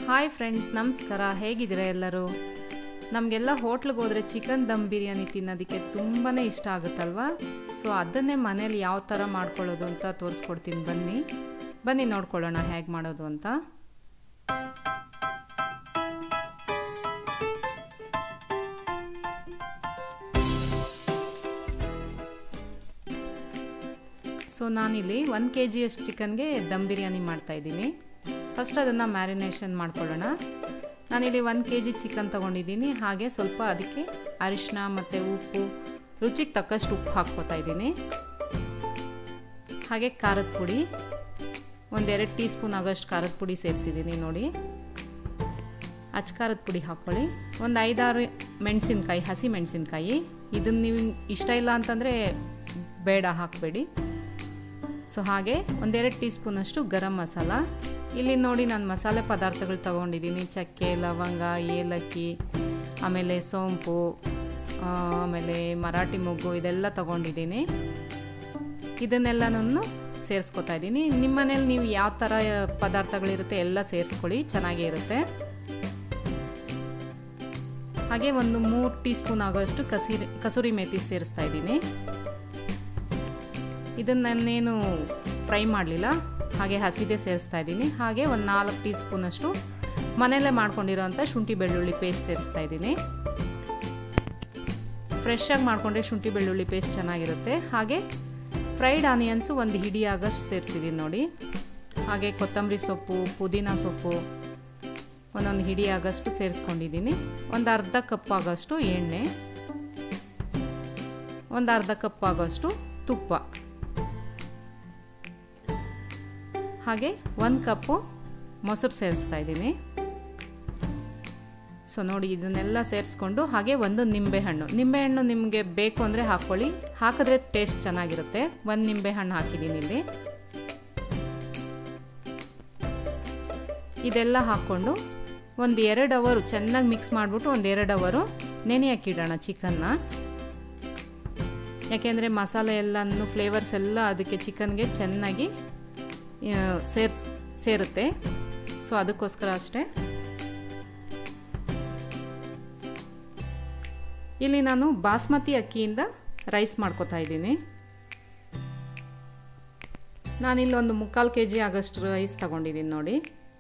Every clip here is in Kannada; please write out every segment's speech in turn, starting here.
ಹಾಯ್ ಫ್ರೆಂಡ್ಸ್ ನಮಸ್ಕಾರ ಹೇಗಿದ್ದೀರಾ ಎಲ್ಲರೂ ನಮಗೆಲ್ಲ ಹೋಟ್ಲಿಗೆ ಹೋದರೆ ಚಿಕನ್ ದಮ್ ಬಿರಿಯಾನಿ ತಿನ್ನೋದಕ್ಕೆ ತುಂಬಾ ಇಷ್ಟ ಆಗುತ್ತಲ್ವಾ ಸೊ ಅದನ್ನೇ ಮನೇಲಿ ಯಾವ ಥರ ಮಾಡ್ಕೊಳ್ಳೋದು ಅಂತ ತೋರಿಸ್ಕೊಡ್ತೀನಿ ಬನ್ನಿ ಬನ್ನಿ ನೋಡ್ಕೊಳ್ಳೋಣ ಹೇಗೆ ಮಾಡೋದು ಅಂತ ಸೊ ನಾನಿಲ್ಲಿ ಒಂದು ಕೆ ಜಿಯಷ್ಟು ಚಿಕನ್ಗೆ ದಮ್ ಬಿರಿಯಾನಿ ಮಾಡ್ತಾಯಿದ್ದೀನಿ ಫಸ್ಟ್ ಅದನ್ನು ಮ್ಯಾರಿನೇಷನ್ ಮಾಡ್ಕೊಳ್ಳೋಣ ನಾನಿಲ್ಲಿ ಒಂದು ಕೆ ಜಿ ಚಿಕನ್ ತೊಗೊಂಡಿದ್ದೀನಿ ಹಾಗೆ ಸ್ವಲ್ಪ ಅದಕ್ಕೆ ಅರಿಶಿನ ಮತ್ತು ಉಪ್ಪು ರುಚಿಗೆ ತಕ್ಕಷ್ಟು ಉಪ್ಪು ಹಾಕ್ಕೋತಾ ಇದ್ದೀನಿ ಹಾಗೆ ಖಾರದ ಪುಡಿ ಒಂದೆರಡು ಟೀ ಸ್ಪೂನ್ ಆಗೋಷ್ಟು ಖಾರದ ಪುಡಿ ಸೇರಿಸಿದ್ದೀನಿ ನೋಡಿ ಅಚ್ಚ ಖಾರದ ಪುಡಿ ಹಾಕ್ಕೊಳ್ಳಿ ಒಂದು ಐದಾರು ಮೆಣಸಿನ್ಕಾಯಿ ಹಸಿ ಮೆಣಸಿನ್ಕಾಯಿ ಇದನ್ನು ನೀವು ಇಷ್ಟ ಇಲ್ಲ ಅಂತಂದರೆ ಬೇಡ ಹಾಕಬೇಡಿ ಸೊ ಹಾಗೆ ಒಂದೆರಡು ಟೀ ಸ್ಪೂನಷ್ಟು ಗರಂ ಮಸಾಲ ಇಲ್ಲಿ ನೋಡಿ ನಾನು ಮಸಾಲೆ ಪದಾರ್ಥಗಳು ತೊಗೊಂಡಿದ್ದೀನಿ ಚಕ್ಕೆ ಲವಂಗ ಏಲಕ್ಕಿ ಆಮೇಲೆ ಸೋಂಪು ಆಮೇಲೆ ಮರಾಠಿ ಮೊಗ್ಗು ಇದೆಲ್ಲ ತೊಗೊಂಡಿದ್ದೀನಿ ಇದನ್ನೆಲ್ಲನೂ ಸೇರಿಸ್ಕೊತಾ ಇದ್ದೀನಿ ನಿಮ್ಮ ಮನೇಲಿ ನೀವು ಯಾವ ಥರ ಪದಾರ್ಥಗಳಿರುತ್ತೆ ಎಲ್ಲ ಸೇರಿಸ್ಕೊಳ್ಳಿ ಚೆನ್ನಾಗೇ ಇರುತ್ತೆ ಹಾಗೆ ಒಂದು ಮೂರು ಟೀ ಸ್ಪೂನ್ ಆಗೋಷ್ಟು ಕಸಿರಿ ಕಸೂರಿ ಮೇಥಿ ಸೇರಿಸ್ತಾ ಇದ್ದೀನಿ ಇದನ್ನು ನಾನೇನು ಫ್ರೈ ಮಾಡಲಿಲ್ಲ ಹಾಗೆ ಹಸಿದೆ ಸೇರಿಸ್ತಾ ಇದ್ದೀನಿ ಹಾಗೆ ಒಂದು ನಾಲ್ಕು ಟೀ ಸ್ಪೂನಷ್ಟು ಮನೆಯಲ್ಲೇ ಮಾಡ್ಕೊಂಡಿರೋಂಥ ಶುಂಠಿ ಬೆಳ್ಳುಳ್ಳಿ ಪೇಸ್ಟ್ ಸೇರಿಸ್ತಾ ಇದ್ದೀನಿ ಫ್ರೆಶ್ಶಾಗಿ ಮಾಡಿಕೊಂಡ್ರೆ ಶುಂಠಿ ಬೆಳ್ಳುಳ್ಳಿ ಪೇಸ್ಟ್ ಚೆನ್ನಾಗಿರುತ್ತೆ ಹಾಗೆ ಫ್ರೈಡ್ ಆನಿಯನ್ಸು ಒಂದು ಹಿಡಿ ಆಗಷ್ಟು ಸೇರಿಸಿದ್ದೀನಿ ನೋಡಿ ಹಾಗೆ ಕೊತ್ತಂಬರಿ ಸೊಪ್ಪು ಪುದೀನ ಸೊಪ್ಪು ಒಂದೊಂದು ಹಿಡಿ ಆಗಷ್ಟು ಸೇರಿಸ್ಕೊಂಡಿದ್ದೀನಿ ಒಂದು ಅರ್ಧ ಕಪ್ ಆಗೋಷ್ಟು ಎಣ್ಣೆ ಒಂದು ಅರ್ಧ ಕಪ್ ಆಗೋಷ್ಟು ತುಪ್ಪ ಹಾಗೆ ಒಂದು ಕಪ್ಪು ಮೊಸರು ಸೇರಿಸ್ತಾ ಇದ್ದೀನಿ ಸೊ ನೋಡಿ ಇದನ್ನೆಲ್ಲ ಸೇರಿಸ್ಕೊಂಡು ಹಾಗೆ ಒಂದು ನಿಂಬೆಹಣ್ಣು ನಿಂಬೆಹಣ್ಣು ನಿಮಗೆ ಬೇಕು ಅಂದರೆ ಹಾಕ್ಕೊಳ್ಳಿ ಹಾಕಿದ್ರೆ ಟೇಸ್ಟ್ ಚೆನ್ನಾಗಿರುತ್ತೆ ಒಂದು ನಿಂಬೆಹಣ್ಣು ಹಾಕಿದ್ದೀನಿ ಇಲ್ಲಿ ಇದೆಲ್ಲ ಹಾಕ್ಕೊಂಡು ಒಂದು ಎರಡು ಅವರು ಚೆನ್ನಾಗಿ ಮಿಕ್ಸ್ ಮಾಡಿಬಿಟ್ಟು ಒಂದು ಎರಡು ಅವರು ನೆನೆಯಾಕಿಡೋಣ ಚಿಕನ್ನ ಯಾಕೆಂದರೆ ಮಸಾಲೆ ಎಲ್ಲನೂ ಫ್ಲೇವರ್ಸ್ ಎಲ್ಲ ಅದಕ್ಕೆ ಚಿಕನ್ಗೆ ಚೆನ್ನಾಗಿ ಸೇರ್ಸ್ ಸೇರುತ್ತೆ ಸೊ ಅದಕ್ಕೋಸ್ಕರ ಅಷ್ಟೇ ಇಲ್ಲಿ ನಾನು ಬಾಸ್ಮತಿ ಅಕ್ಕಿಯಿಂದ ರೈಸ್ ಮಾಡ್ಕೋತಾ ಇದ್ದೀನಿ ನಾನಿಲ್ಲಿ ಒಂದು ಮುಕ್ಕಾಲು ಕೆ ಜಿ ಆಗೋಷ್ಟು ರೈಸ್ ತಗೊಂಡಿದ್ದೀನಿ ನೋಡಿ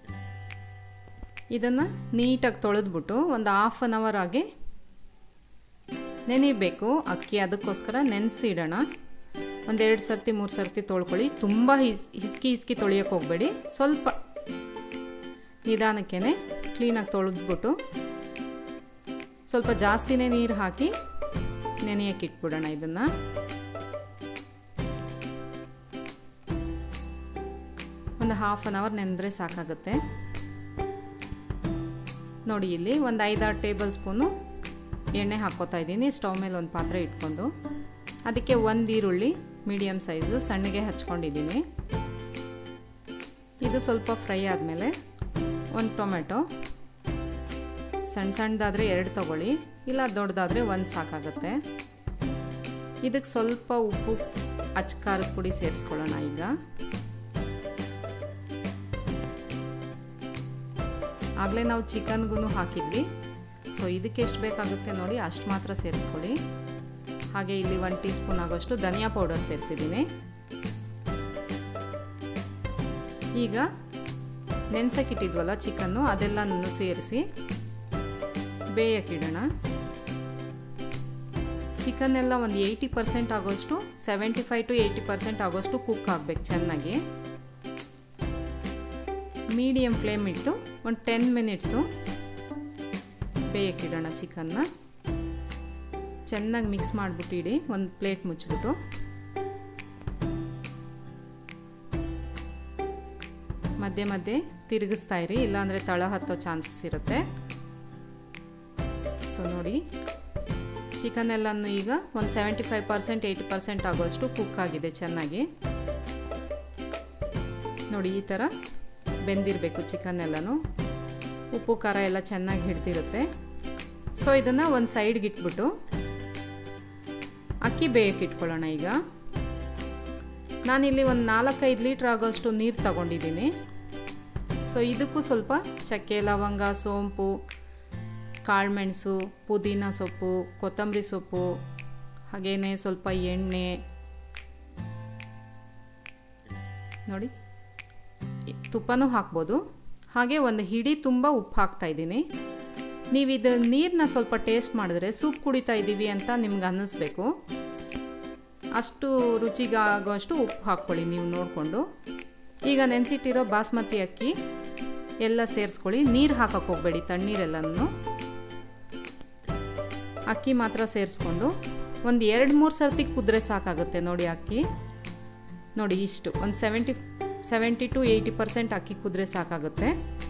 ಇದನ್ನು ನೀಟಾಗಿ ತೊಳೆದ್ಬಿಟ್ಟು ಒಂದು ಹಾಫ್ ಆನ್ ಅವರ್ ಆಗಿ ನೆನಿಬೇಕು ಅಕ್ಕಿ ಅದಕ್ಕೋಸ್ಕರ ನೆನೆಸಿಡೋಣ ಒಂದೆರಡು ಸರ್ತಿ ಮೂರು ಸರ್ತಿ ತೊಳ್ಕೊಳ್ಳಿ ತುಂಬ ಹಿಸ್ ಹಿಸ್ಕಿ ಹಿಸ್ಕಿ ತೊಳೆಯೋಕೆ ಹೋಗಬೇಡಿ ಸ್ವಲ್ಪ ನಿಧಾನಕ್ಕೇ ಕ್ಲೀನಾಗಿ ತೊಳೆದ್ಬಿಟ್ಟು ಸ್ವಲ್ಪ ಜಾಸ್ತಿನೇ ನೀರು ಹಾಕಿ ನೆನೆಯಕ್ಕೆ ಇಟ್ಬಿಡೋಣ ಇದನ್ನು ಒಂದು ಹಾಫ್ ಆನ್ ಅವರ್ ನೆನೆದ್ರೆ ಸಾಕಾಗುತ್ತೆ ನೋಡಿ ಇಲ್ಲಿ ಒಂದು ಐದಾರು ಟೇಬಲ್ ಸ್ಪೂನು ಎಣ್ಣೆ ಹಾಕ್ಕೋತಾ ಇದ್ದೀನಿ ಸ್ಟವ್ ಮೇಲೆ ಒಂದು ಪಾತ್ರೆ ಇಟ್ಕೊಂಡು ಅದಕ್ಕೆ ಒಂದು ಈರುಳ್ಳಿ ಮೀಡಿಯಮ್ ಸೈಜು ಸಣ್ಣಗೆ ಹಚ್ಕೊಂಡಿದ್ದೀನಿ ಇದು ಸ್ವಲ್ಪ ಫ್ರೈ ಆದಮೇಲೆ ಒಂದು ಟೊಮೆಟೊ ಸಣ್ಣ ಸಣ್ಣದಾದರೆ ಎರಡು ತೊಗೊಳ್ಳಿ ಇಲ್ಲ ದೊಡ್ಡದಾದರೆ ಒಂದು ಸಾಕಾಗುತ್ತೆ ಇದಕ್ಕೆ ಸ್ವಲ್ಪ ಉಪ್ಪು ಅಚ್ಚ ಖಾರದ ಪುಡಿ ಸೇರಿಸ್ಕೊಳ್ಳೋಣ ಈಗ ಆಗಲೇ ನಾವು ಚಿಕನ್ಗೂ ಹಾಕಿದ್ವಿ ಸೊ ಇದಕ್ಕೆ ಎಷ್ಟು ಬೇಕಾಗುತ್ತೆ ನೋಡಿ ಅಷ್ಟು ಮಾತ್ರ ಸೇರಿಸ್ಕೊಳ್ಳಿ ಹಾಗೆ ಇಲ್ಲಿ ಒನ್ ಟೀ ಸ್ಪೂನ್ ಆಗೋಷ್ಟು ಧನಿಯಾ ಪೌಡರ್ ಸೇರಿಸಿದ್ದೀನಿ ಈಗ ನೆನ್ಸಕ್ಕಿಟ್ಟಿದ್ವಲ್ಲ ಚಿಕನ್ನು ಅದೆಲ್ಲನೂ ಸೇರಿಸಿ ಬೇಯಕ್ಕಿಡೋಣ ಚಿಕನ್ ಎಲ್ಲ ಒಂದು ಏಯ್ಟಿ ಪರ್ಸೆಂಟ್ ಆಗೋಷ್ಟು seventy five to eighty percent ಆಗೋಷ್ಟು ಕುಕ್ ಆಗಬೇಕು ಚೆನ್ನಾಗಿ ಮೀಡಿಯಮ್ ಫ್ಲೇಮ್ ಇಟ್ಟು ಒಂದು ಟೆನ್ ಮಿನಿಟ್ಸು ಬೇಯಕ್ಕಿಡೋಣ ಚಿಕನ್ನ ಚೆನ್ನಾಗಿ ಮಿಕ್ಸ್ ಮಾಡಿಬಿಟ್ಟು ಇಡಿ ಒಂದು ಪ್ಲೇಟ್ ಮುಚ್ಚಿಬಿಟ್ಟು ಮಧ್ಯೆ ಮಧ್ಯೆ ತಿರುಗಿಸ್ತಾ ಇರಿ ಇಲ್ಲಾಂದರೆ ತಳ ಹತ್ತೋ ಚಾನ್ಸಸ್ ಇರುತ್ತೆ ಸೊ ನೋಡಿ ಚಿಕನ್ ಎಲ್ಲನೂ ಈಗ ಒಂದು seventy five percent eighty percent ಆಗೋಷ್ಟು ಕುಕ್ ಆಗಿದೆ ಚೆನ್ನಾಗಿ ನೋಡಿ ಈ ಥರ ಬೆಂದಿರಬೇಕು ಚಿಕನ್ ಎಲ್ಲನೂ ಉಪ್ಪು ಖಾರ ಎಲ್ಲ ಚೆನ್ನಾಗಿ ಹಿಡ್ದಿರುತ್ತೆ ಸೊ ಇದನ್ನು ಒಂದು ಸೈಡ್ಗೆ ಇಟ್ಬಿಟ್ಟು ಅಕ್ಕಿ ಬೇಯಕ್ಕೆ ಇಟ್ಕೊಳ್ಳೋಣ ಈಗ ನಾನಿಲ್ಲಿ ಒಂದು ನಾಲ್ಕೈದು ಲೀಟ್ರ್ ಆಗೋಷ್ಟು ನೀರು ತಗೊಂಡಿದ್ದೀನಿ ಸೊ ಇದಕ್ಕೂ ಸ್ವಲ್ಪ ಚಕ್ಕೆ ಲವಂಗ ಸೋಂಪು ಕಾಳುಮೆಣಸು ಪುದೀನ ಸೊಪ್ಪು ಕೊತ್ತಂಬರಿ ಸೊಪ್ಪು ಹಾಗೆಯೇ ಸ್ವಲ್ಪ ಎಣ್ಣೆ ನೋಡಿ ತುಪ್ಪನೂ ಹಾಕ್ಬೋದು ಹಾಗೆ ಒಂದು ಹಿಡಿ ತುಂಬ ಉಪ್ಪು ಹಾಕ್ತಾ ಇದ್ದೀನಿ ನೀವು ಇದು ನೀರನ್ನ ಸ್ವಲ್ಪ ಟೇಸ್ಟ್ ಮಾಡಿದ್ರೆ ಸೂಪ್ ಕುಡಿತಾ ಇದ್ದೀವಿ ಅಂತ ನಿಮ್ಗೆ ಅನ್ನಿಸ್ಬೇಕು ಅಷ್ಟು ರುಚಿಗಾಗೋಷ್ಟು ಉಪ್ಪು ಹಾಕ್ಕೊಳ್ಳಿ ನೀವು ನೋಡಿಕೊಂಡು ಈಗ ನೆನೆಸಿಟ್ಟಿರೋ ಬಾಸ್ಮತಿ ಅಕ್ಕಿ ಎಲ್ಲ ಸೇರಿಸ್ಕೊಳ್ಳಿ ನೀರು ಹಾಕಕ್ಕೆ ಹೋಗಬೇಡಿ ತಣ್ಣೀರೆಲ್ಲನೂ ಅಕ್ಕಿ ಮಾತ್ರ ಸೇರಿಸ್ಕೊಂಡು ಒಂದು ಎರಡು ಮೂರು ಸರ್ತಿ ಕುದ್ರೆ ಸಾಕಾಗುತ್ತೆ ನೋಡಿ ಅಕ್ಕಿ ನೋಡಿ ಇಷ್ಟು ಒಂದು seventy seventy to eighty percent ಅಕ್ಕಿ ಕುದ್ರೆ ಸಾಕಾಗುತ್ತೆ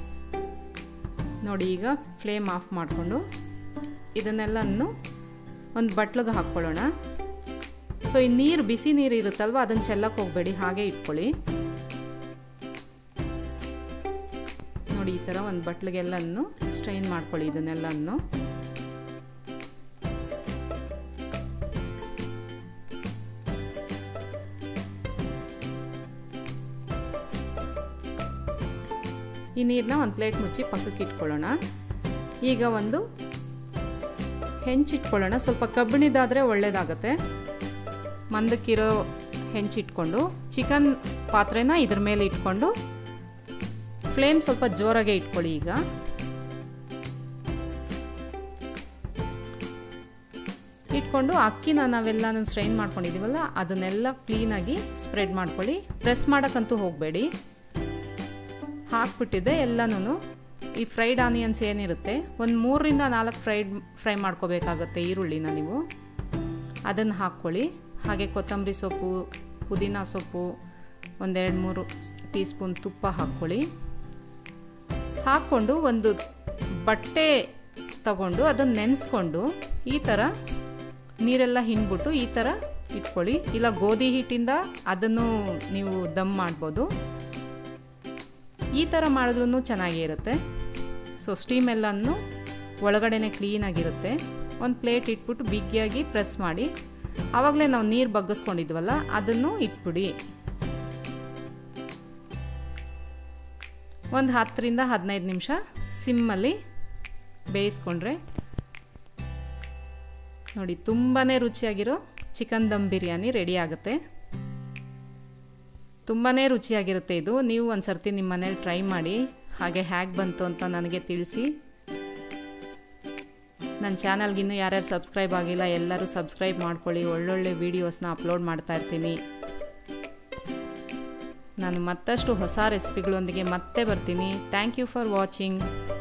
ನೋಡಿ ಈಗ ಫ್ಲೇಮ್ ಆಫ್ ಮಾಡಿಕೊಂಡು ಇದನ್ನೆಲ್ಲನ್ನು ಒಂದು ಬಟ್ಲಿಗೆ ಹಾಕ್ಕೊಳ್ಳೋಣ ಸೊ ಈ ನೀರು ಬಿಸಿ ನೀರು ಇರುತ್ತಲ್ವ ಅದನ್ನು ಚೆಲ್ಲಕ್ಕೆ ಹೋಗಬೇಡಿ ಹಾಗೆ ಇಟ್ಕೊಳ್ಳಿ ನೋಡಿ ಈ ಥರ ಒಂದು ಬಟ್ಲಿಗೆಲ್ಲನ್ನು ಸ್ಟ್ರೈನ್ ಮಾಡ್ಕೊಳ್ಳಿ ಇದನ್ನೆಲ್ಲನ್ನು ಈ ನೀರನ್ನ ಒಂದು ಪ್ಲೇಟ್ ಮುಚ್ಚಿ ಪಕ್ಕಕ್ಕೆ ಇಟ್ಕೊಳ್ಳೋಣ ಈಗ ಒಂದು ಹೆಂಚಿಟ್ಕೊಳ್ಳೋಣ ಸ್ವಲ್ಪ ಕಬ್ಬಿಣಿದಾದರೆ ಒಳ್ಳೆಯದಾಗತ್ತೆ ಮಂದಕ್ಕಿರೋ ಹೆಂಚಿಟ್ಕೊಂಡು ಚಿಕನ್ ಪಾತ್ರೆನ ಇದ್ರ ಮೇಲೆ ಇಟ್ಕೊಂಡು ಫ್ಲೇಮ್ ಸ್ವಲ್ಪ ಜೋರಾಗೆ ಇಟ್ಕೊಳ್ಳಿ ಈಗ ಇಟ್ಕೊಂಡು ಅಕ್ಕಿನ ನಾವೆಲ್ಲ ಸ್ಟ್ರೈನ್ ಮಾಡ್ಕೊಂಡಿದ್ದೀವಲ್ಲ ಅದನ್ನೆಲ್ಲ ಕ್ಲೀನಾಗಿ ಸ್ಪ್ರೆಡ್ ಮಾಡ್ಕೊಳ್ಳಿ ಪ್ರೆಸ್ ಮಾಡೋಕ್ಕಂತೂ ಹೋಗಬೇಡಿ ಹಾಕ್ಬಿಟ್ಟಿದೆ ಎಲ್ಲನೂ ಈ ಫ್ರೈಡ್ ಆನಿಯನ್ಸ್ ಏನಿರುತ್ತೆ ಒಂದು ಮೂರರಿಂದ ನಾಲ್ಕು ಫ್ರೈಡ್ ಫ್ರೈ ಮಾಡ್ಕೋಬೇಕಾಗತ್ತೆ ಈರುಳ್ಳಿನ ನೀವು ಅದನ್ನು ಹಾಕ್ಕೊಳ್ಳಿ ಹಾಗೆ ಕೊತ್ತಂಬರಿ ಸೊಪ್ಪು ಪುದೀನ ಸೊಪ್ಪು ಒಂದೆರಡು ಮೂರು ಟೀ ಸ್ಪೂನ್ ತುಪ್ಪ ಹಾಕ್ಕೊಳ್ಳಿ ಹಾಕ್ಕೊಂಡು ಒಂದು ಬಟ್ಟೆ ತಗೊಂಡು ಅದನ್ನು ನೆನೆಸ್ಕೊಂಡು ಈ ಥರ ನೀರೆಲ್ಲ ಹಿಂಡ್ಬಿಟ್ಟು ಈ ಥರ ಇಟ್ಕೊಳ್ಳಿ ಇಲ್ಲ ಗೋಧಿ ಹಿಟ್ಟಿಂದ ಅದನ್ನು ನೀವು ದಮ್ ಮಾಡ್ಬೋದು ಈ ಥರ ಮಾಡಿದ್ರೂ ಚೆನ್ನಾಗೇ ಇರುತ್ತೆ ಸೊ ಸ್ಟೀಮ್ ಎಲ್ಲನೂ ಒಳಗಡೆನೆ ಕ್ಲೀನಾಗಿರುತ್ತೆ ಒಂದು ಪ್ಲೇಟ್ ಇಟ್ಬಿಟ್ಟು ಬಿಗಿಯಾಗಿ ಪ್ರೆಸ್ ಮಾಡಿ ಆವಾಗಲೇ ನಾವು ನೀರು ಬಗ್ಗಿಸ್ಕೊಂಡಿದ್ವಲ್ಲ ಅದನ್ನು ಇಟ್ಬಿಡಿ ಒಂದು ಹತ್ತರಿಂದ ಹದಿನೈದು ನಿಮಿಷ ಸಿಮ್ಮಲ್ಲಿ ಬೇಯಿಸ್ಕೊಂಡ್ರೆ ನೋಡಿ ತುಂಬಾ ರುಚಿಯಾಗಿರೋ ಚಿಕನ್ ದಮ್ ಬಿರಿಯಾನಿ ರೆಡಿ ಆಗುತ್ತೆ ತುಂಬಾ ರುಚಿಯಾಗಿರುತ್ತೆ ಇದು ನೀವು ಒಂದು ಸರ್ತಿ ನಿಮ್ಮ ಮನೇಲಿ ಟ್ರೈ ಮಾಡಿ ಹಾಗೆ ಹೇಗೆ ಬಂತು ಅಂತ ನನಗೆ ತಿಳಿಸಿ ನನ್ನ ಚಾನಲ್ಗಿನ್ನೂ ಯಾರ್ಯಾರು ಸಬ್ಸ್ಕ್ರೈಬ್ ಆಗಿಲ್ಲ ಎಲ್ಲರೂ ಸಬ್ಸ್ಕ್ರೈಬ್ ಮಾಡ್ಕೊಳ್ಳಿ ಒಳ್ಳೊಳ್ಳೆ ವೀಡಿಯೋಸ್ನ ಅಪ್ಲೋಡ್ ಮಾಡ್ತಾ ಇರ್ತೀನಿ ನಾನು ಮತ್ತಷ್ಟು ಹೊಸ ರೆಸಿಪಿಗಳೊಂದಿಗೆ ಮತ್ತೆ ಬರ್ತೀನಿ ಥ್ಯಾಂಕ್ ಯು ಫಾರ್ ವಾಚಿಂಗ್